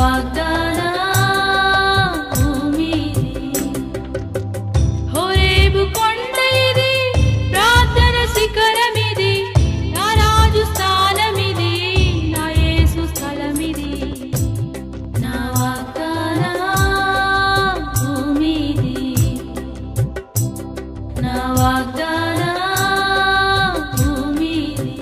వాగ్దాన భూమిది హోరేబు కొండ ఇది ప్రార్థన శిఖరమిది నా రాజు స్థానమిది నా యేసు స్థలమిది నా వాగ్దాన భూమిది నా వాగ్దాన భూమిది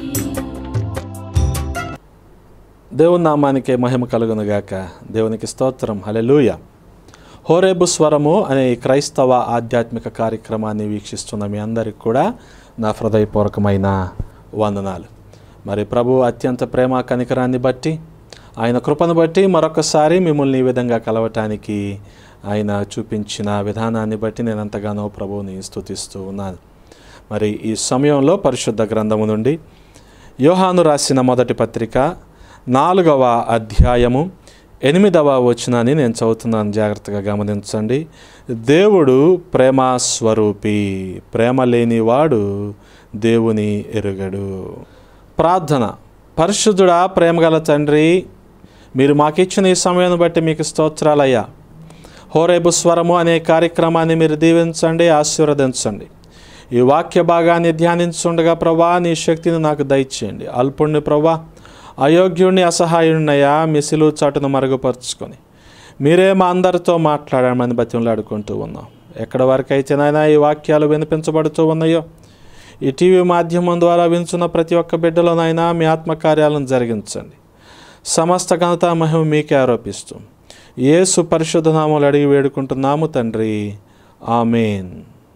దేవుని నామానికి మహిమ కలుగునుగాక దేవునికి స్తోత్రం హలెలూయ హోరేబు స్వరము అనే ఈ క్రైస్తవ ఆధ్యాత్మిక కార్యక్రమాన్ని వీక్షిస్తున్న మీ అందరికి కూడా నా హృదయపూర్వకమైన వందనాలు మరి ప్రభు అత్యంత ప్రేమ కనికరాన్ని బట్టి ఆయన కృపను బట్టి మరొకసారి మిమ్మల్ని ఈ విధంగా కలవటానికి ఆయన చూపించిన విధానాన్ని బట్టి నేను ఎంతగానో ప్రభువుని స్తుతిస్తూ ఉన్నాను మరి ఈ సమయంలో పరిశుద్ధ గ్రంథము నుండి యోహాను రాసిన మొదటి పత్రిక నాలుగవ అధ్యాయము ఎనిమిదవ వచనాన్ని నేను చదువుతున్నాను జాగ్రత్తగా గమనించండి దేవుడు ప్రేమ స్వరూపి ప్రేమ లేనివాడు దేవుని ఎరుగడు ప్రార్థన పరిశుద్ధుడా ప్రేమగల తండ్రి మీరు మాకిచ్చిన ఈ సమయాన్ని బట్టి మీకు స్తోత్రాలయ్యా హోరేబు స్వరము అనే కార్యక్రమాన్ని మీరు దీవించండి ఆశీర్వదించండి ఈ వాక్య భాగాన్ని ధ్యానించుండగా ప్రభా నీ శక్తిని నాకు దయచేయండి అల్పుణ్ణి ప్రభా అయోగ్యుణ్ణి అసహాయుణ్ణయ్యా మిసిలు చాటును మరుగుపరుచుకొని మీరే మా అందరితో మాట్లాడమని బతిమలాడుకుంటూ ఉన్నాం ఎక్కడ వరకైతే నాయనా ఈ వాక్యాలు వినిపించబడుతూ ఉన్నాయో ఈ టీవీ మాధ్యమం ద్వారా వించున్న ప్రతి ఒక్క బిడ్డలోనైనా మీ ఆత్మకార్యాలను జరిగించండి సమస్త ఘనత మహిమ మీకే ఆరోపిస్తూ యేసు పరిశుద్ధ నామములు అడిగి వేడుకుంటున్నాము తండ్రి ఆమెన్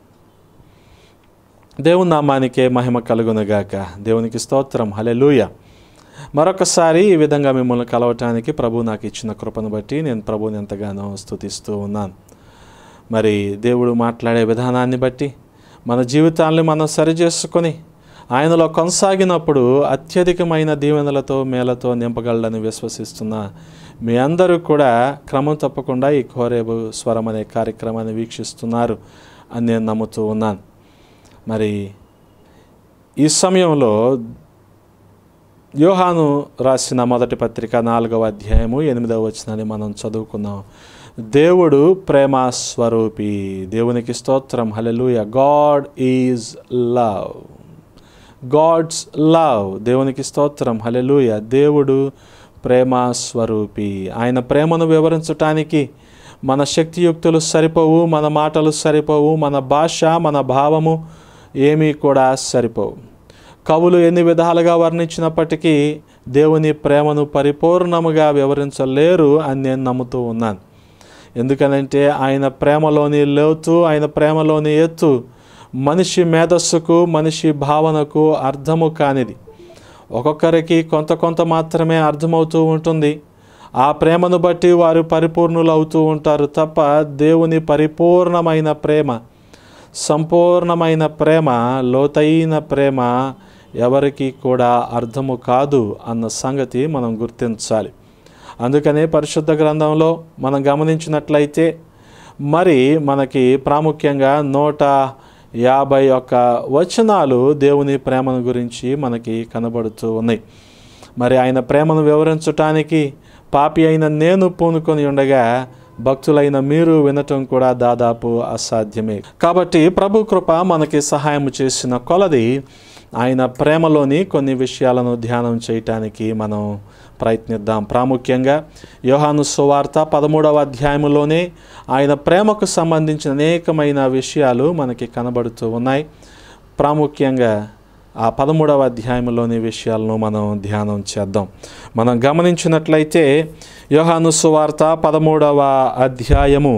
దేవుని నామానికే మహిమ కలుగునుగాక దేవునికి స్తోత్రం హలెలూయ మరొకసారి ఈ విధంగా మిమ్మల్ని కలవటానికి ప్రభు నాకు ఇచ్చిన కృపను బట్టి నేను ప్రభుని ఎంతగానో స్తుతిస్తూ ఉన్నాను మరి దేవుడు మాట్లాడే విధానాన్ని బట్టి మన జీవితాన్ని మనం సరిచేసుకొని ఆయనలో కొనసాగినప్పుడు అత్యధికమైన దీవెనలతో మేలతో నింపగలడని విశ్వసిస్తున్న మీ అందరూ కూడా క్రమం తప్పకుండా ఈ కోరేబు స్వరం అనే కార్యక్రమాన్ని వీక్షిస్తున్నారు అని నేను నమ్ముతూ ఉన్నాను మరి ఈ సమయంలో యోహాను రాసిన మొదటి పత్రిక నాలుగవ అధ్యాయము ఎనిమిదవ వచనాన్ని మనం చదువుకున్నాం దేవుడు ప్రేమ స్వరూపి దేవునికి స్తోత్రం hallelujah God is love God's love దేవునికి స్తోత్రం హలెలూయ దేవుడు ప్రేమ స్వరూపి ఆయన ప్రేమను వివరించటానికి మన శక్తియుక్తులు సరిపోవు మన మాటలు సరిపోవు మన భాష మన భావము ఏమీ కూడా సరిపోవు కవులు ఎన్ని విధాలుగా వర్ణించినప్పటికీ దేవుని ప్రేమను పరిపూర్ణముగా వివరించలేరు అని నేను నమ్ముతూ ఉన్నాను ఎందుకనంటే ఆయన ప్రేమలోని లోతు ఆయన ప్రేమలోని ఎత్తు మనిషి మేధస్సుకు మనిషి భావనకు అర్థము కానిది ఒక్కొక్కరికి కొంత కొంత మాత్రమే అర్థమవుతూ ఉంటుంది ఆ ప్రేమను బట్టి వారు పరిపూర్ణులు అవుతూ ఉంటారు తప్ప దేవుని పరిపూర్ణమైన ప్రేమ సంపూర్ణమైన ప్రేమ లోతైన ప్రేమ ఎవరికి కూడా అర్థము కాదు అన్న సంగతి మనం గుర్తించాలి అందుకనే పరిశుద్ధ గ్రంథంలో మనం గమనించినట్లయితే మరి మనకి ప్రాముఖ్యంగా నూట యాభై ఒక్క వచనాలు దేవుని ప్రేమను గురించి మనకి కనబడుతూ ఉన్నాయి మరి ఆయన ప్రేమను వివరించటానికి పాపి అయిన నేను పూనుకొని ఉండగా భక్తులైన మీరు వినటం కూడా దాదాపు అసాధ్యమే కాబట్టి ప్రభు కృప మనకి సహాయం చేసిన కొలది ఆయన ప్రేమలోని కొన్ని విషయాలను ధ్యానం చేయటానికి మనం ప్రయత్నిద్దాం ప్రాముఖ్యంగా యోహాను సువార్త పదమూడవ అధ్యాయంలోనే ఆయన ప్రేమకు సంబంధించిన అనేకమైన విషయాలు మనకి కనబడుతూ ఉన్నాయి ప్రాముఖ్యంగా ఆ పదమూడవ అధ్యాయంలోని విషయాలను మనం ధ్యానం చేద్దాం మనం గమనించినట్లయితే యోహాను సువార్త పదమూడవ అధ్యాయము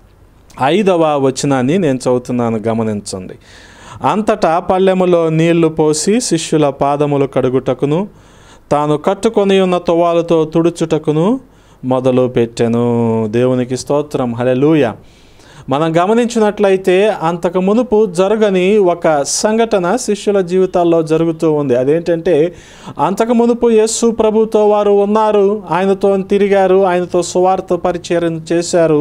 ఐదవ వచనాన్ని నేను చదువుతున్నాను గమనించండి అంతటా పల్లెములో నీళ్లు పోసి శిష్యుల పాదములు కడుగుటకును తాను కట్టుకొని ఉన్న తువాలతో తుడుచుటకును మొదలు పెట్టెను దేవునికి స్తోత్రం హలెలూయ మనం గమనించినట్లయితే అంతకు మునుపు జరగని ఒక సంఘటన శిష్యుల జీవితాల్లో జరుగుతూ ఉంది అదేంటంటే అంతకు మునుపు యేసు ప్రభుతో వారు ఉన్నారు ఆయనతో తిరిగారు ఆయనతో సువార్త పరిచయం చేశారు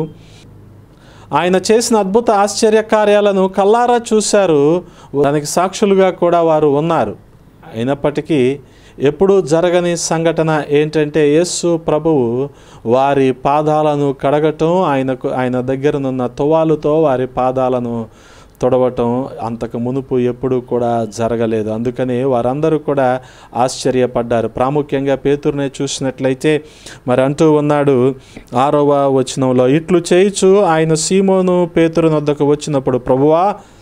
ఆయన చేసిన అద్భుత ఆశ్చర్య కార్యాలను కల్లారా చూశారు దానికి సాక్షులుగా కూడా వారు ఉన్నారు అయినప్పటికీ ఎప్పుడూ జరగని సంఘటన ఏంటంటే యేసు ప్రభువు వారి పాదాలను కడగటం ఆయనకు ఆయన దగ్గరనున్న తువాలుతో వారి పాదాలను తొడవటం అంతకు మునుపు ఎప్పుడూ కూడా జరగలేదు అందుకని వారందరూ కూడా ఆశ్చర్యపడ్డారు ప్రాముఖ్యంగా పేతురునే చూసినట్లయితే మరి అంటూ ఉన్నాడు ఆరవ వచనంలో ఇట్లు చేయిచు ఆయన సీమోను పేతురు వద్దకు వచ్చినప్పుడు ప్రభువా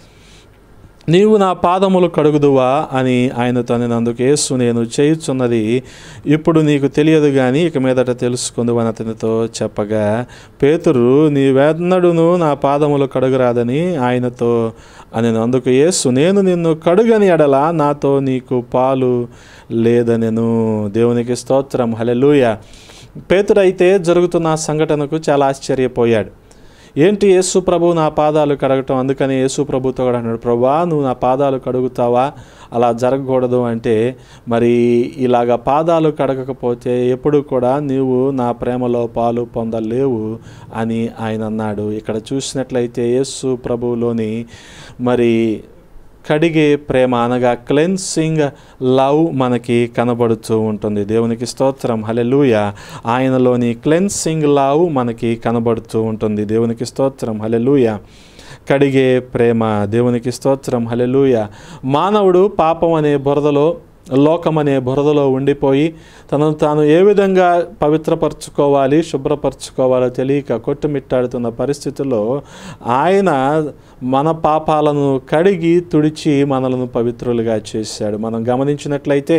నీవు నా పాదములు కడుగుదువా అని ఆయనతో అనేందుకు యేసు నేను చేయుచున్నది ఇప్పుడు నీకు తెలియదు కానీ ఇక మీదట తెలుసుకుందు అని అతనితో చెప్పగా పేతురు నీవెన్నడును నా పాదములు కడుగురాదని ఆయనతో అని అందుకు యేసు నేను నిన్ను కడుగని ఎడల నాతో నీకు పాలు లేదనెను దేవునికి స్తోత్రం హలెలూయ పేతురైతే జరుగుతున్న సంఘటనకు చాలా ఆశ్చర్యపోయాడు ఏంటి యేసు ప్రభు నా పాదాలు కడగటం అందుకని యేసు ప్రభుతో కూడా అన్నాడు ప్రభా నువ్వు నా పాదాలు కడుగుతావా అలా జరగకూడదు అంటే మరి ఇలాగ పాదాలు కడగకపోతే ఎప్పుడు కూడా నీవు నా ప్రేమలో పాలు పొందలేవు అని ఆయన అన్నాడు ఇక్కడ చూసినట్లయితే యేసు ప్రభువులోని మరి కడిగే ప్రేమ అనగా క్లెన్సింగ్ లవ్ మనకి కనబడుతూ ఉంటుంది దేవునికి స్తోత్రం హలెలూయ ఆయనలోని క్లెన్సింగ్ లవ్ మనకి కనబడుతూ ఉంటుంది దేవునికి స్తోత్రం హలెలూయ కడిగే ప్రేమ దేవునికి స్తోత్రం హలెలూయ మానవుడు పాపం అనే బురదలో లోకం అనే బురదలో ఉండిపోయి తనను తాను ఏ విధంగా పవిత్రపరచుకోవాలి శుభ్రపరచుకోవాలో తెలియక కొట్టుమిట్టాడుతున్న పరిస్థితుల్లో ఆయన మన పాపాలను కడిగి తుడిచి మనలను పవిత్రులుగా చేశాడు మనం గమనించినట్లయితే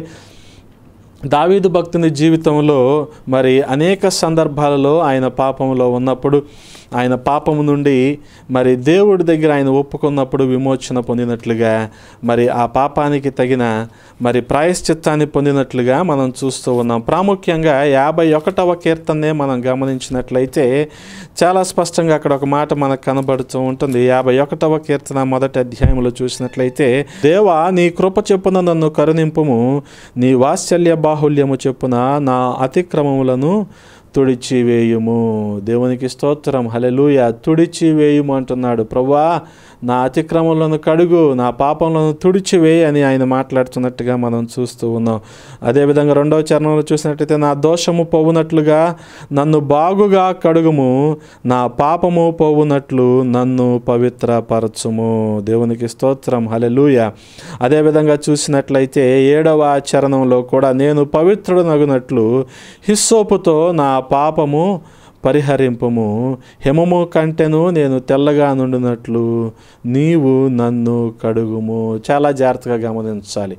దావీదు భక్తుని జీవితంలో మరి అనేక సందర్భాలలో ఆయన పాపంలో ఉన్నప్పుడు ఆయన పాపము నుండి మరి దేవుడి దగ్గర ఆయన ఒప్పుకున్నప్పుడు విమోచన పొందినట్లుగా మరి ఆ పాపానికి తగిన మరి ప్రాయశ్చిత్తాన్ని పొందినట్లుగా మనం చూస్తూ ఉన్నాం ప్రాముఖ్యంగా యాభై ఒకటవ కీర్తనే మనం గమనించినట్లయితే చాలా స్పష్టంగా అక్కడ ఒక మాట మనకు కనబడుతూ ఉంటుంది యాభై ఒకటవ కీర్తన మొదటి అధ్యాయంలో చూసినట్లయితే దేవా నీ కృప చెప్పున నన్ను కరుణింపుము నీ వాత్సల్య బాహుల్యము చెప్పున నా అతిక్రమములను తుడిచివేయుము దేవునికి స్తోత్రం హలెలూయ తుడిచివేయుము అంటున్నాడు ప్రభా నా అతిక్రమంలో కడుగు నా పాపంలను తుడిచివేయి అని ఆయన మాట్లాడుతున్నట్టుగా మనం చూస్తూ ఉన్నాం అదేవిధంగా రెండవ చరణంలో చూసినట్టయితే నా దోషము పోవునట్లుగా నన్ను బాగుగా కడుగుము నా పాపము పోవునట్లు నన్ను పవిత్రపరచుము దేవునికి స్తోత్రం హలెలూయ అదేవిధంగా చూసినట్లయితే ఏడవ చరణంలో కూడా నేను పవిత్రుడు నగునట్లు హిస్సోపుతో నా పాపము పరిహరింపము హిమము కంటెను నేను తెల్లగా నుండినట్లు నీవు నన్ను కడుగుము చాలా జాగ్రత్తగా గమనించాలి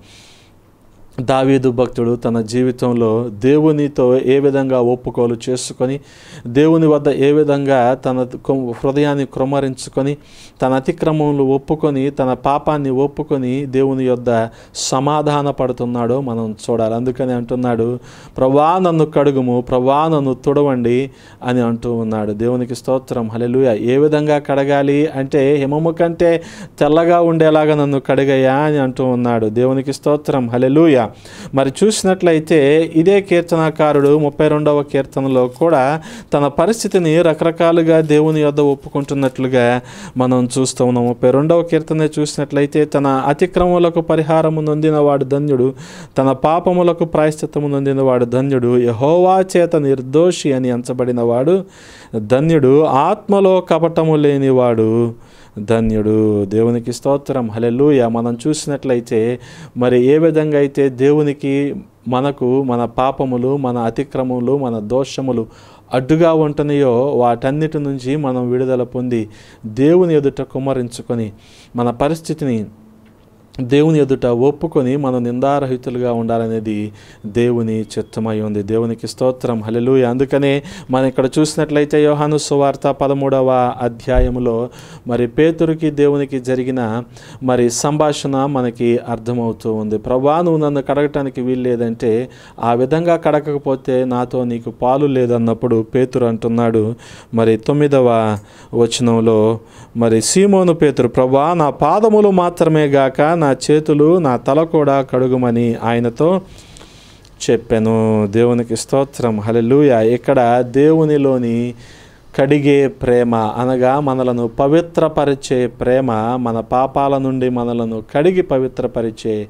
దావీదు భక్తుడు తన జీవితంలో దేవునితో ఏ విధంగా ఒప్పుకోలు చేసుకొని దేవుని వద్ద ఏ విధంగా తన కొ- హృదయాన్ని క్రమరించుకొని తన అతిక్రమములు ఒప్పుకొని తన పాపాన్ని ఒప్పుకొని దేవుని యొద్ద సమాధాన పడుతున్నాడో మనం చూడాలి అందుకని అంటున్నాడు ప్రభా నన్ను కడుగుము ప్రభా నన్ను తుడవండి అని అంటూ ఉన్నాడు దేవునికి స్తోత్రం హల్లెలూయా ఏ విధంగా కడగాలి అంటే హిమము కంటే తెల్లగా ఉండేలాగా నన్ను కడిగయ్యా అని అంటూ ఉన్నాడు దేవునికి స్తోత్రం హల్లెలూయా మరి చూసినట్లయితే ఇదే కీర్తనాకారుడు ముప్పై రెండవ కీర్తనలో కూడా తన పరిస్థితిని రకరకాలుగా దేవుని యొద్ద ఒప్పుకుంటున్నట్లుగా మనం చూస్తూ ఉన్నాం ముప్పై రెండవ కీర్తన చూసినట్లయితే తన అతిక్రమములకు పరిహారము నొందినవాడు ధన్యుడు తన పాపములకు ప్రాయశ్చిత్తము నొందినవాడు ధన్యుడు యహోవా చేత నిర్దోషి అని ఎంచబడినవాడు ధన్యుడు ఆత్మలో కపటము లేనివాడు ధన్యుడు దేవునికి స్తోత్రం హలెలూయ మనం చూసినట్లయితే మరి ఏ విధంగా అయితే దేవునికి మనకు మన పాపములు మన అతిక్రమములు మన దోషములు అడ్డుగా ఉంటున్నాయో వాటన్నిటి నుంచి మనం విడుదల పొంది దేవుని ఎదుట కుమ్మరించుకొని మన పరిస్థితిని దేవుని ఎదుట ఒప్పుకొని మనం నిందారహితులుగా ఉండాలనేది దేవుని చిత్తమై ఉంది దేవునికి స్తోత్రం హల్లెలూయ అందుకనే మనం ఇక్కడ చూసినట్లయితే యోహాను సువార్త పదమూడవ అధ్యాయములో మరి పేతురికి దేవునికి జరిగిన మరి సంభాషణ మనకి అర్థమవుతూ ఉంది ప్రభా నువ్వు నన్ను కడగటానికి వీల్లేదంటే ఆ విధంగా కడగకపోతే నాతో నీకు పాలు లేదన్నప్పుడు పేతురు అంటున్నాడు మరి తొమ్మిదవ వచనంలో మరి సీమోను పేతురు ప్రభా నా పాదములు మాత్రమే గాక నా చేతులు నా తల కూడా కడుగుమని ఆయనతో చెప్పాను దేవునికి స్తోత్రం హల్లెలూయ ఇక్కడ దేవునిలోని కడిగే ప్రేమ అనగా మనలను పవిత్రపరిచే ప్రేమ మన పాపాల నుండి మనలను కడిగి పవిత్రపరిచే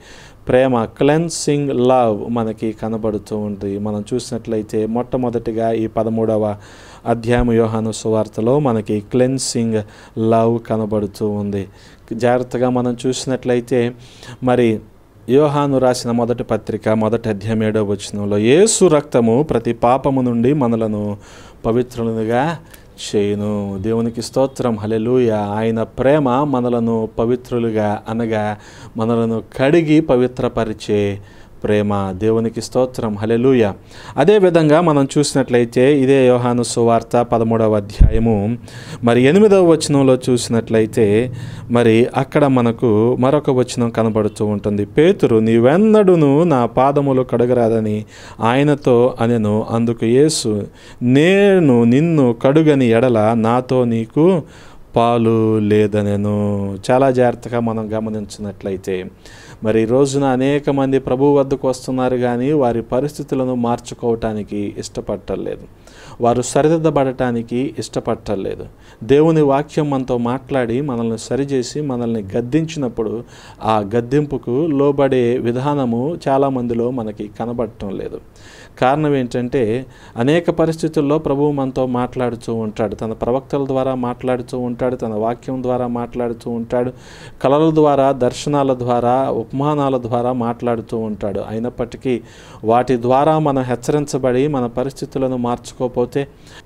ప్రేమ క్లెన్సింగ్ లవ్ మనకి కనబడుతూ ఉంది మనం చూసినట్లయితే మొట్టమొదటిగా ఈ పదమూడవ అధ్యాయం యోహాను సువార్తలో మనకి క్లెన్సింగ్ లవ్ కనబడుతూ ఉంది జాగ్రత్తగా మనం చూసినట్లయితే మరి యోహాను రాసిన మొదటి పత్రిక మొదటి అధ్యాయం ఏడవ వచనంలో యేసు రక్తము ప్రతి పాపము నుండి మనలను పవిత్రులుగా చేయును దేవునికి స్తోత్రం హలెలూయ ఆయన ప్రేమ మనలను పవిత్రులుగా అనగా మనలను కడిగి పవిత్రపరిచే ప్రేమ దేవునికి స్తోత్రం హలెలూయ అదేవిధంగా మనం చూసినట్లయితే ఇదే యోహాను సువార్త పదమూడవ అధ్యాయము మరి ఎనిమిదవ వచనంలో చూసినట్లయితే మరి అక్కడ మనకు మరొక వచనం కనబడుతూ ఉంటుంది పేతురు నీవెన్నడును నా పాదములు కడగరాదని ఆయనతో అనెను అందుకు యేసు నేను నిన్ను కడుగని ఎడల నాతో నీకు పాలు లేదనెను చాలా జాగ్రత్తగా మనం గమనించినట్లయితే మరి ఈ రోజున అనేక మంది ప్రభు వద్దకు వస్తున్నారు కానీ వారి పరిస్థితులను మార్చుకోవటానికి ఇష్టపడటలేదు వారు సరిదిద్దబడటానికి ఇష్టపడటలేదు దేవుని వాక్యం మనతో మాట్లాడి మనల్ని సరిచేసి మనల్ని గద్దించినప్పుడు ఆ గద్దింపుకు లోబడే విధానము చాలామందిలో మనకి కనబడటం లేదు కారణం ఏంటంటే అనేక పరిస్థితుల్లో ప్రభువు మనతో మాట్లాడుతూ ఉంటాడు తన ప్రవక్తల ద్వారా మాట్లాడుతూ ఉంటాడు తన వాక్యం ద్వారా మాట్లాడుతూ ఉంటాడు కళల ద్వారా దర్శనాల ద్వారా ఉపమానాల ద్వారా మాట్లాడుతూ ఉంటాడు అయినప్పటికీ వాటి ద్వారా మనం హెచ్చరించబడి మన పరిస్థితులను మార్చుకోకపోతే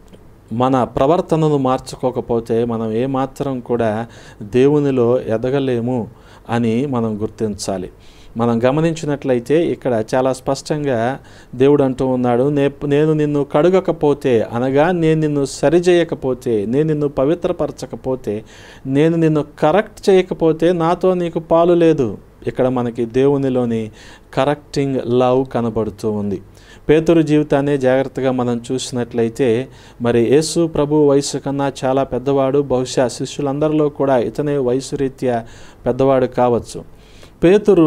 మన ప్రవర్తనను మార్చుకోకపోతే మనం ఏమాత్రం కూడా దేవునిలో ఎదగలేము అని మనం గుర్తించాలి మనం గమనించినట్లయితే ఇక్కడ చాలా స్పష్టంగా దేవుడు అంటూ ఉన్నాడు నే నేను నిన్ను కడుగకపోతే అనగా నేను నిన్ను సరిచేయకపోతే నేను నిన్ను పవిత్రపరచకపోతే నేను నిన్ను కరెక్ట్ చేయకపోతే నాతో నీకు పాలు లేదు ఇక్కడ మనకి దేవునిలోని కరెక్టింగ్ లవ్ కనబడుతూ ఉంది పేతురు జీవితాన్ని జాగ్రత్తగా మనం చూసినట్లయితే మరి యేసు ప్రభు వయసు కన్నా చాలా పెద్దవాడు బహుశా శిష్యులందరిలో కూడా ఇతనే వయసు రీత్యా పెద్దవాడు కావచ్చు పేతురు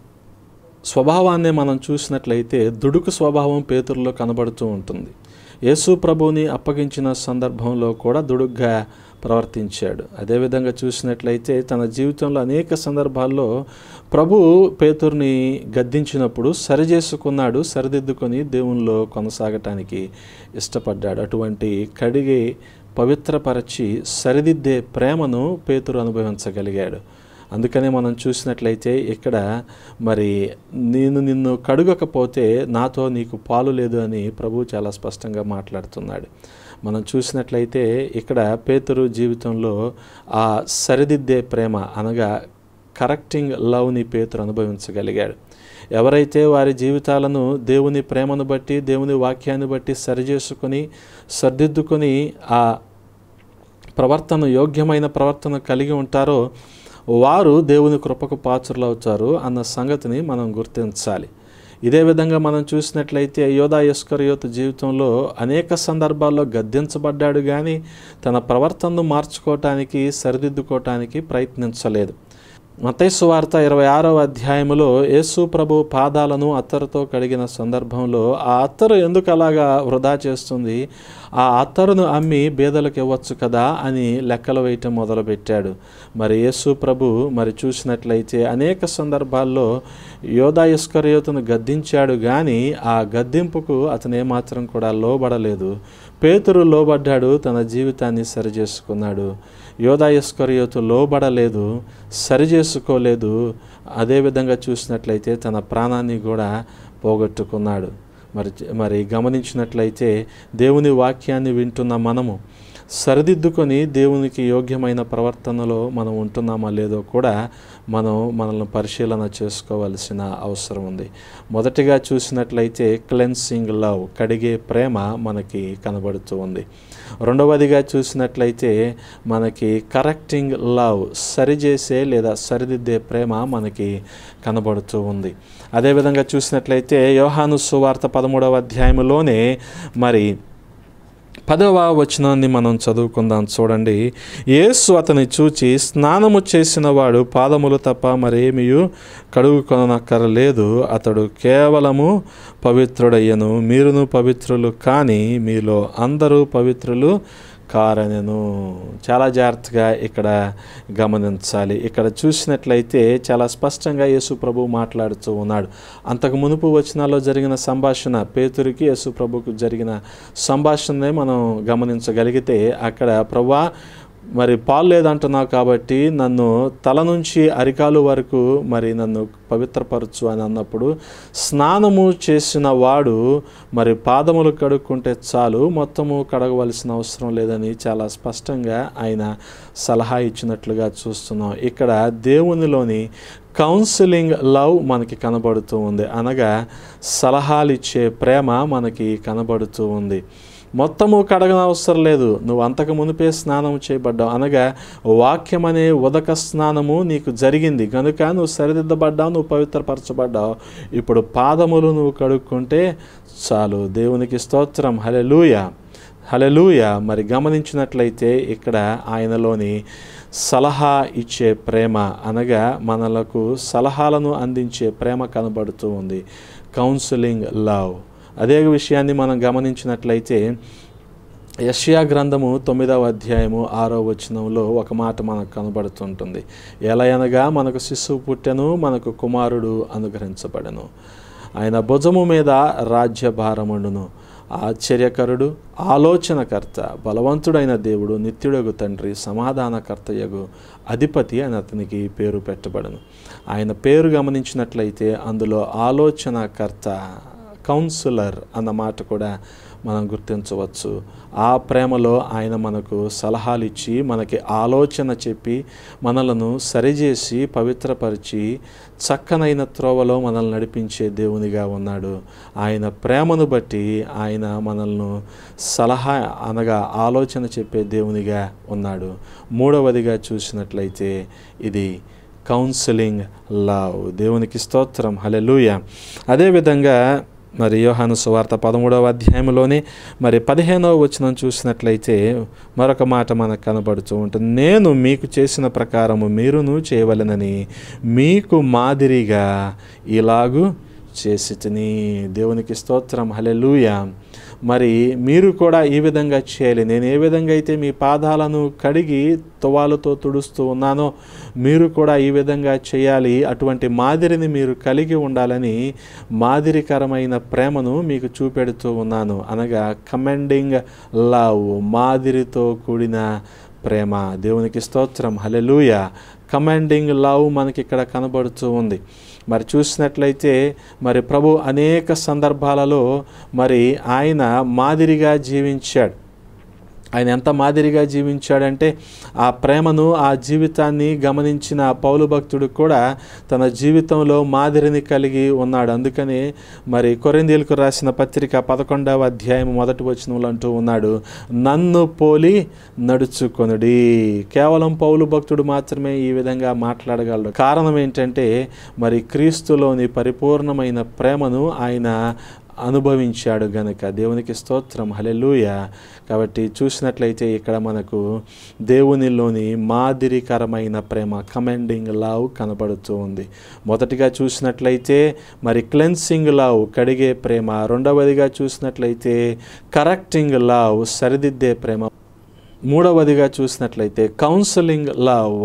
స్వభావాన్ని మనం చూసినట్లయితే దుడుకు స్వభావం పేతురులో కనబడుతూ ఉంటుంది యేసు ప్రభువుని అప్పగించిన సందర్భంలో కూడా దుడుగ్గా ప్రవర్తించాడు అదేవిధంగా చూసినట్లయితే తన జీవితంలో అనేక సందర్భాల్లో ప్రభు పేతుర్ని గద్దించినప్పుడు సరిచేసుకున్నాడు సరిదిద్దుకొని దేవునిలో కొనసాగటానికి ఇష్టపడ్డాడు అటువంటి కడిగి పవిత్రపరచి సరిదిద్దే ప్రేమను పేతురు అనుభవించగలిగాడు అందుకనే మనం చూసినట్లయితే ఇక్కడ మరి నేను నిన్ను కడుగకపోతే నాతో నీకు పాలు లేదు అని ప్రభు చాలా స్పష్టంగా మాట్లాడుతున్నాడు మనం చూసినట్లయితే ఇక్కడ పేతురు జీవితంలో ఆ సరిదిద్దే ప్రేమ అనగా కరెక్టింగ్ లవ్ని పేతురు అనుభవించగలిగాడు ఎవరైతే వారి జీవితాలను దేవుని ప్రేమను బట్టి దేవుని వాక్యాన్ని బట్టి సరిచేసుకొని సర్దిద్దుకొని ఆ ప్రవర్తన యోగ్యమైన ప్రవర్తన కలిగి ఉంటారో వారు దేవుని కృపకు పాత్రలు అవుతారు అన్న సంగతిని మనం గుర్తించాలి ఇదే విధంగా మనం చూసినట్లయితే యోధా యస్కర్యోత్ జీవితంలో అనేక సందర్భాల్లో గద్దించబడ్డాడు కానీ తన ప్రవర్తనను మార్చుకోవటానికి సరిదిద్దుకోవటానికి ప్రయత్నించలేదు మతైసు వార్త ఇరవై ఆరవ అధ్యాయములో యేసు ప్రభు పాదాలను అత్తరుతో కడిగిన సందర్భంలో ఆ అత్తరు ఎందుకు అలాగా వృధా చేస్తుంది ఆ అత్తరును అమ్మి బేదలకు ఇవ్వచ్చు కదా అని లెక్కలు వేయటం మొదలుపెట్టాడు మరి యేసు ప్రభు మరి చూసినట్లయితే అనేక సందర్భాల్లో యోధా ఇస్కర్యోతును గద్దించాడు కానీ ఆ గద్దింపుకు అతను ఏమాత్రం కూడా లోబడలేదు పేతురు లోబడ్డాడు తన జీవితాన్ని సరిచేసుకున్నాడు యోధా ఇస్కర్యోతు లోబడలేదు సరిచేసుకోలేదు అదేవిధంగా చూసినట్లయితే తన ప్రాణాన్ని కూడా పోగొట్టుకున్నాడు మరి మరి గమనించినట్లయితే దేవుని వాక్యాన్ని వింటున్న మనము సరిదిద్దుకొని దేవునికి యోగ్యమైన ప్రవర్తనలో మనం ఉంటున్నామా లేదో కూడా మనం మనల్ని పరిశీలన చేసుకోవాల్సిన అవసరం ఉంది మొదటిగా చూసినట్లయితే క్లెన్సింగ్ లవ్ కడిగే ప్రేమ మనకి కనబడుతూ ఉంది రెండవదిగా చూసినట్లయితే మనకి కరెక్టింగ్ లవ్ సరిచేసే లేదా సరిదిద్దే ప్రేమ మనకి కనబడుతూ ఉంది అదేవిధంగా చూసినట్లయితే యోహాను సువార్త పదమూడవ అధ్యాయంలోనే మరి పదవ వచనాన్ని మనం చదువుకుందాం చూడండి యేసు అతని చూచి స్నానము చేసిన వాడు పాదములు తప్ప మరేమీ కడుగుకొనక్కరలేదు అతడు కేవలము పవిత్రుడయ్యను మీరును పవిత్రులు కానీ మీలో అందరూ పవిత్రులు కారనెను చాలా జాగ్రత్తగా ఇక్కడ గమనించాలి ఇక్కడ చూసినట్లయితే చాలా స్పష్టంగా యేసు ప్రభు మాట్లాడుతూ ఉన్నాడు అంతకు మునుపు వచనాల్లో జరిగిన సంభాషణ పేతురికి యేసు ప్రభుకు జరిగిన సంభాషణనే మనం గమనించగలిగితే అక్కడ ప్రభా మరి పాలు లేదంటున్నావు కాబట్టి నన్ను తల నుంచి అరికాలు వరకు మరి నన్ను పవిత్రపరచు అని అన్నప్పుడు స్నానము చేసిన వాడు మరి పాదములు కడుక్కుంటే చాలు మొత్తము కడగవలసిన అవసరం లేదని చాలా స్పష్టంగా ఆయన సలహా ఇచ్చినట్లుగా చూస్తున్నాం ఇక్కడ దేవునిలోని కౌన్సిలింగ్ లవ్ మనకి కనబడుతూ ఉంది అనగా సలహాలు ఇచ్చే ప్రేమ మనకి కనబడుతూ ఉంది మొత్తము కడగనవసరం లేదు నువ్వు అంతకు మునిపే స్నానం చేయబడ్డావు అనగా వాక్యం అనే ఉదక స్నానము నీకు జరిగింది కనుక నువ్వు సరిదిద్దబడ్డావు నువ్వు పవిత్రపరచబడ్డావు ఇప్పుడు పాదములు నువ్వు కడుక్కుంటే చాలు దేవునికి స్తోత్రం హలెలూయ హలెలూయ మరి గమనించినట్లయితే ఇక్కడ ఆయనలోని సలహా ఇచ్చే ప్రేమ అనగా మనలకు సలహాలను అందించే ప్రేమ కనబడుతూ ఉంది కౌన్సిలింగ్ లవ్ అదే విషయాన్ని మనం గమనించినట్లయితే యష్యా గ్రంథము తొమ్మిదవ అధ్యాయము ఆరో వచనంలో ఒక మాట మనకు కనబడుతుంటుంది ఎలా అనగా మనకు శిశువు పుట్టెను మనకు కుమారుడు అనుగ్రహించబడెను ఆయన భుజము మీద రాజ్యభారముండును ఆశ్చర్యకరుడు ఆలోచనకర్త బలవంతుడైన దేవుడు నిత్యుడగు తండ్రి సమాధానకర్తయగు అధిపతి అని అతనికి పేరు పెట్టబడను ఆయన పేరు గమనించినట్లయితే అందులో ఆలోచనకర్త కౌన్సిలర్ అన్న మాట కూడా మనం గుర్తించవచ్చు ఆ ప్రేమలో ఆయన మనకు సలహాలు ఇచ్చి మనకి ఆలోచన చెప్పి మనలను సరిచేసి పవిత్రపరిచి చక్కనైన త్రోవలో మనల్ని నడిపించే దేవునిగా ఉన్నాడు ఆయన ప్రేమను బట్టి ఆయన మనల్ని సలహా అనగా ఆలోచన చెప్పే దేవునిగా ఉన్నాడు మూడవదిగా చూసినట్లయితే ఇది కౌన్సిలింగ్ లవ్ దేవునికి స్తోత్రం హలెలూయ అదేవిధంగా మరి యోహాను సువార్త పదమూడవ అధ్యాయంలోనే మరి పదిహేనవ వచనం చూసినట్లయితే మరొక మాట మనకు కనబడుతూ ఉంటుంది నేను మీకు చేసిన ప్రకారము మీరును చేయవలెనని మీకు మాదిరిగా ఇలాగు చేసి తిని దేవునికి స్తోత్రం హలెలూయ మరి మీరు కూడా ఈ విధంగా చేయాలి నేను ఏ విధంగా అయితే మీ పాదాలను కడిగి తువాలతో తుడుస్తూ ఉన్నానో మీరు కూడా ఈ విధంగా చేయాలి అటువంటి మాదిరిని మీరు కలిగి ఉండాలని మాదిరికరమైన ప్రేమను మీకు చూపెడుతూ ఉన్నాను అనగా కమెండింగ్ లవ్ మాదిరితో కూడిన ప్రేమ దేవునికి స్తోత్రం హలెలూయ కమాండింగ్ లవ్ మనకి ఇక్కడ కనబడుతూ ఉంది మరి చూసినట్లయితే మరి ప్రభు అనేక సందర్భాలలో మరి ఆయన మాదిరిగా జీవించాడు ఆయన ఎంత మాదిరిగా జీవించాడంటే ఆ ప్రేమను ఆ జీవితాన్ని గమనించిన పౌలు భక్తుడు కూడా తన జీవితంలో మాదిరిని కలిగి ఉన్నాడు అందుకని మరి కొరిందీలకు రాసిన పత్రిక పదకొండవ అధ్యాయం మొదటి వచనంలో అంటూ ఉన్నాడు నన్ను పోలి నడుచుకొనుడి కేవలం పౌలు భక్తుడు మాత్రమే ఈ విధంగా మాట్లాడగలడు కారణం ఏంటంటే మరి క్రీస్తులోని పరిపూర్ణమైన ప్రేమను ఆయన అనుభవించాడు గనుక దేవునికి స్తోత్రం హలెలూయ కాబట్టి చూసినట్లయితే ఇక్కడ మనకు దేవునిలోని మాదిరికరమైన ప్రేమ కమెండింగ్ లవ్ కనబడుతూ ఉంది మొదటిగా చూసినట్లయితే మరి క్లెన్సింగ్ లవ్ కడిగే ప్రేమ రెండవదిగా చూసినట్లయితే కరెక్టింగ్ లవ్ సరిదిద్దే ప్రేమ మూడవదిగా చూసినట్లయితే కౌన్సిలింగ్ లవ్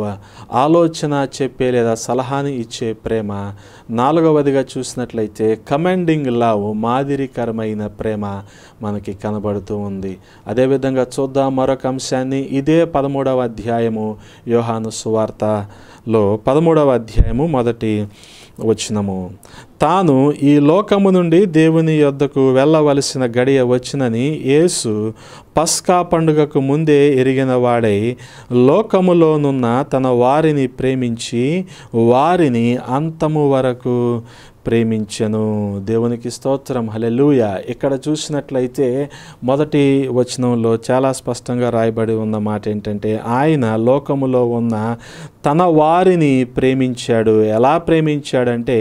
ఆలోచన చెప్పే లేదా సలహాని ఇచ్చే ప్రేమ నాలుగవదిగా చూసినట్లయితే కమెండింగ్ లవ్ మాదిరికరమైన ప్రేమ మనకి కనబడుతూ ఉంది అదేవిధంగా చూద్దాం మరొక అంశాన్ని ఇదే పదమూడవ అధ్యాయము యోహాను సువార్తలో పదమూడవ అధ్యాయము మొదటి వచ్చినము తాను ఈ లోకము నుండి దేవుని యొద్దకు వెళ్ళవలసిన గడియ వచ్చినని యేసు పస్కా పండుగకు ముందే ఎరిగిన వాడై లోకములోనున్న తన వారిని ప్రేమించి వారిని అంతము వరకు ప్రేమించెను దేవునికి స్తోత్రం హలెలూయ ఇక్కడ చూసినట్లయితే మొదటి వచనంలో చాలా స్పష్టంగా రాయబడి ఉన్న మాట ఏంటంటే ఆయన లోకములో ఉన్న తన వారిని ప్రేమించాడు ఎలా ప్రేమించాడంటే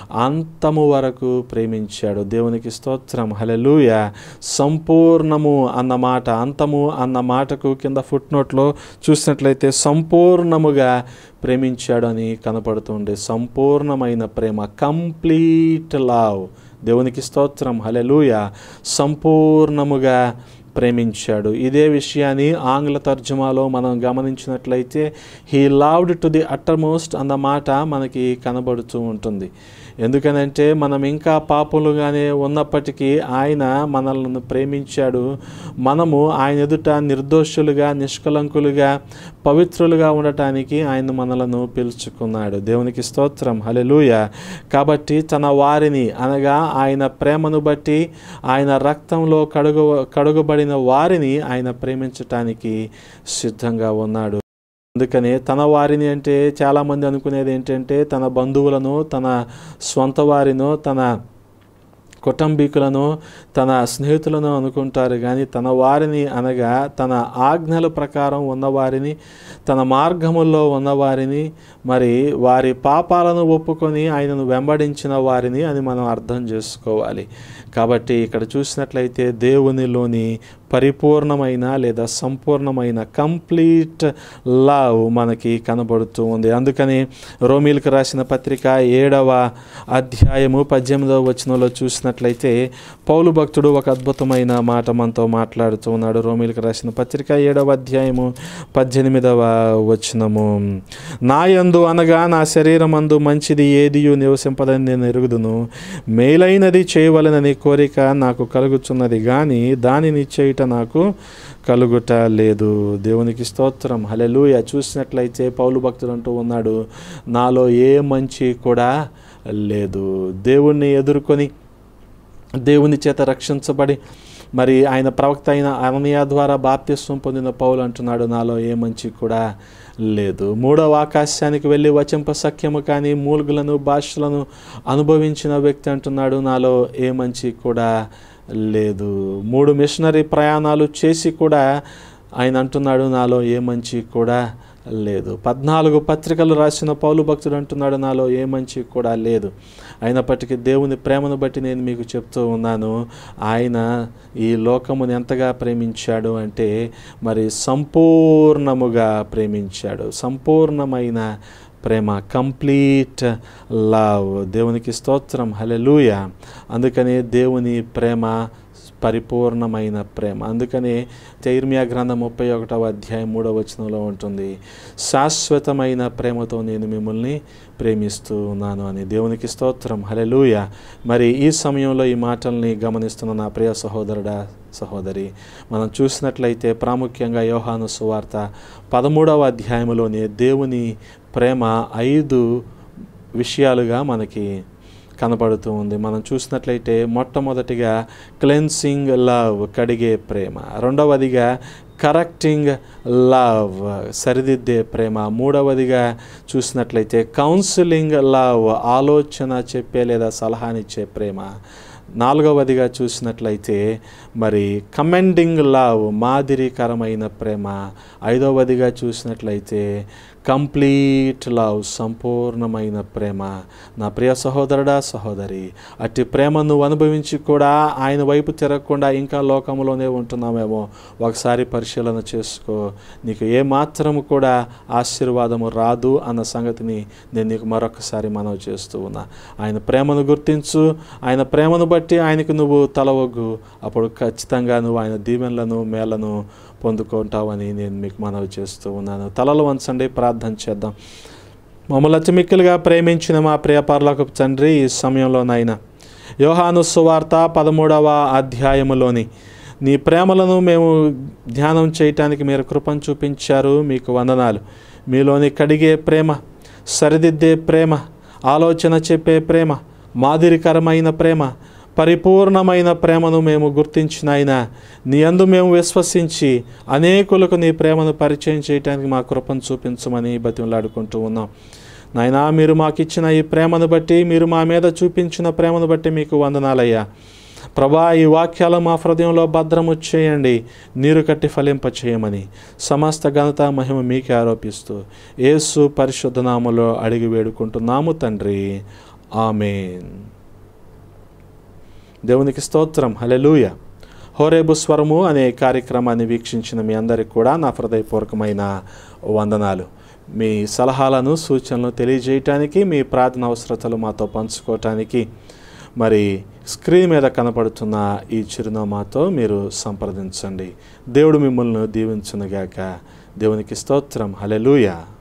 అంతము వరకు ప్రేమించాడు దేవునికి స్తోత్రం హలెలూయ సంపూర్ణము అన్న మాట అంతము అన్న మాటకు కింద ఫుట్ నోట్లో చూసినట్లయితే సంపూర్ణముగా ప్రేమించాడు అని కనపడుతుండే సంపూర్ణమైన ప్రేమ కంప్లీట్ లవ్ దేవునికి స్తోత్రం హలెలూయ సంపూర్ణముగా ప్రేమించాడు ఇదే విషయాన్ని ఆంగ్ల తర్జుమాలో మనం గమనించినట్లయితే he loved to the uttermost అన్న మాట మనకి కనబడుతూ ఉంటుంది ఎందుకనంటే మనం ఇంకా పాపులుగానే ఉన్నప్పటికీ ఆయన మనల్ని ప్రేమించాడు మనము ఆయన ఎదుట నిర్దోషులుగా నిష్కలంకులుగా పవిత్రులుగా ఉండటానికి ఆయన మనలను పిలుచుకున్నాడు దేవునికి స్తోత్రం హలెలూయ కాబట్టి తన వారిని అనగా ఆయన ప్రేమను బట్టి ఆయన రక్తంలో కడుగు కడుగబడిన వారిని ఆయన ప్రేమించటానికి సిద్ధంగా ఉన్నాడు అందుకనే తన వారిని అంటే చాలామంది అనుకునేది ఏంటంటే తన బంధువులను తన స్వంత వారినో తన కుటుంబీకులను తన స్నేహితులను అనుకుంటారు కానీ తన వారిని అనగా తన ఆజ్ఞల ప్రకారం ఉన్నవారిని తన మార్గముల్లో ఉన్నవారిని మరి వారి పాపాలను ఒప్పుకొని ఆయనను వెంబడించిన వారిని అని మనం అర్థం చేసుకోవాలి కాబట్టి ఇక్కడ చూసినట్లయితే దేవునిలోని పరిపూర్ణమైన లేదా సంపూర్ణమైన కంప్లీట్ లవ్ మనకి కనబడుతూ ఉంది అందుకని రోమిల్కి రాసిన పత్రిక ఏడవ అధ్యాయము పద్దెనిమిదవ వచనంలో చూసినట్లయితే పౌలు భక్తుడు ఒక అద్భుతమైన మాట మనతో మాట్లాడుతూ ఉన్నాడు రోమిల్కి రాసిన పత్రిక ఏడవ అధ్యాయము పద్దెనిమిదవ వచనము నా యందు అనగా నా శరీరమందు మంచిది ఏదియు నివసింపదని నేను ఎరుగుదును మేలైనది చేయవలనని కోరిక నాకు కలుగుతున్నది కానీ దానిని చేయుట నాకు కలుగుట లేదు దేవునికి స్తోత్రం హలెలూయ చూసినట్లయితే పౌలు భక్తుడు అంటూ ఉన్నాడు నాలో ఏ మంచి కూడా లేదు దేవుణ్ణి ఎదుర్కొని దేవుని చేత రక్షించబడి మరి ఆయన ప్రవక్త అయిన అననీయ ద్వారా బాప్తిస్వం పొందిన పౌలు అంటున్నాడు నాలో ఏ మంచి కూడా లేదు మూడవ ఆకాశానికి వెళ్ళి వచింప సఖ్యము కానీ మూలుగులను భాషలను అనుభవించిన వ్యక్తి అంటున్నాడు నాలో ఏ మంచి కూడా లేదు మూడు మిషనరీ ప్రయాణాలు చేసి కూడా ఆయన అంటున్నాడు నాలో ఏ మంచి కూడా లేదు పద్నాలుగు పత్రికలు రాసిన పౌలు భక్తుడు అంటున్నాడు నాలో ఏ మంచి కూడా లేదు అయినప్పటికీ దేవుని ప్రేమను బట్టి నేను మీకు చెప్తూ ఉన్నాను ఆయన ఈ లోకమును ఎంతగా ప్రేమించాడు అంటే మరి సంపూర్ణముగా ప్రేమించాడు సంపూర్ణమైన ప్రేమ కంప్లీట్ లవ్ దేవునికి స్తోత్రం హలెలూయ అందుకనే దేవుని ప్రేమ పరిపూర్ణమైన ప్రేమ అందుకనే చైర్మియా గ్రంథం ముప్పై ఒకటవ అధ్యాయం మూడవ వచనంలో ఉంటుంది శాశ్వతమైన ప్రేమతో నేను మిమ్మల్ని ప్రేమిస్తూ ఉన్నాను అని దేవునికి స్తోత్రం హలెలూయ మరి ఈ సమయంలో ఈ మాటల్ని గమనిస్తున్న నా ప్రియ సహోదరుడా సహోదరి మనం చూసినట్లయితే ప్రాముఖ్యంగా యోహాను సువార్త పదమూడవ అధ్యాయంలోనే దేవుని ప్రేమ ఐదు విషయాలుగా మనకి కనపడుతూ ఉంది మనం చూసినట్లయితే మొట్టమొదటిగా క్లెన్సింగ్ లవ్ కడిగే ప్రేమ రెండవదిగా కరెక్టింగ్ లవ్ సరిదిద్దే ప్రేమ మూడవదిగా చూసినట్లయితే కౌన్సిలింగ్ లవ్ ఆలోచన చెప్పే లేదా సలహానిచ్చే ప్రేమ నాలుగవదిగా చూసినట్లయితే మరి కమెండింగ్ లవ్ మాదిరికరమైన ప్రేమ ఐదవదిగా చూసినట్లయితే కంప్లీట్ లవ్ సంపూర్ణమైన ప్రేమ నా ప్రియ సహోదరుడా సహోదరి అట్టి ప్రేమ నువ్వు అనుభవించి కూడా ఆయన వైపు తిరగకుండా ఇంకా లోకంలోనే ఉంటున్నామేమో ఒకసారి పరిశీలన చేసుకో నీకు ఏ మాత్రము కూడా ఆశీర్వాదము రాదు అన్న సంగతిని నేను నీకు మరొకసారి మనవి చేస్తూ ఉన్నా ఆయన ప్రేమను గుర్తించు ఆయన ప్రేమను బట్టి ఆయనకు నువ్వు తలవగ్గు అప్పుడు ఖచ్చితంగా నువ్వు ఆయన దీవెనలను మేళ్లను పొందుకుంటావని నేను మీకు మనవి చేస్తూ ఉన్నాను తలలు వంచండి ప్రార్థన చేద్దాం మమ్మల్ని అతిమిక్కులుగా ప్రేమించిన మా ప్రియ పర్లకు తండ్రి ఈ సమయంలోనైనా యోహాను సువార్త పదమూడవ అధ్యాయములోని నీ ప్రేమలను మేము ధ్యానం చేయటానికి మీరు కృపను చూపించారు మీకు వందనాలు మీలోని కడిగే ప్రేమ సరిదిద్దే ప్రేమ ఆలోచన చెప్పే ప్రేమ మాదిరికరమైన ప్రేమ పరిపూర్ణమైన ప్రేమను మేము గుర్తించిన ఆయన నీ అందు మేము విశ్వసించి అనేకులకు నీ ప్రేమను పరిచయం చేయడానికి మా కృపను చూపించమని బతిమలాడుకుంటూ ఉన్నాం నాయనా మీరు మాకు ఇచ్చిన ఈ ప్రేమను బట్టి మీరు మా మీద చూపించిన ప్రేమను బట్టి మీకు వందనాలయ్యా ప్రభా ఈ వాక్యాలు మా హృదయంలో భద్రము చేయండి నీరు కట్టి ఫలింప చేయమని సమస్త ఘనత మహిమ మీకే ఆరోపిస్తూ యేసు పరిశుద్ధ నామలో అడిగి వేడుకుంటున్నాము తండ్రి ఆమెన్ దేవునికి స్తోత్రం హలెలూయ హోరేబు స్వరము అనే కార్యక్రమాన్ని వీక్షించిన మీ అందరికి కూడా నా హృదయపూర్వకమైన వందనాలు మీ సలహాలను సూచనలు తెలియజేయటానికి మీ ప్రార్థన అవసరతలు మాతో పంచుకోవటానికి మరి స్క్రీన్ మీద కనపడుతున్న ఈ చిరునామాతో మీరు సంప్రదించండి దేవుడు మిమ్మల్ని దీవించునుగాక దేవునికి స్తోత్రం హలెలూయా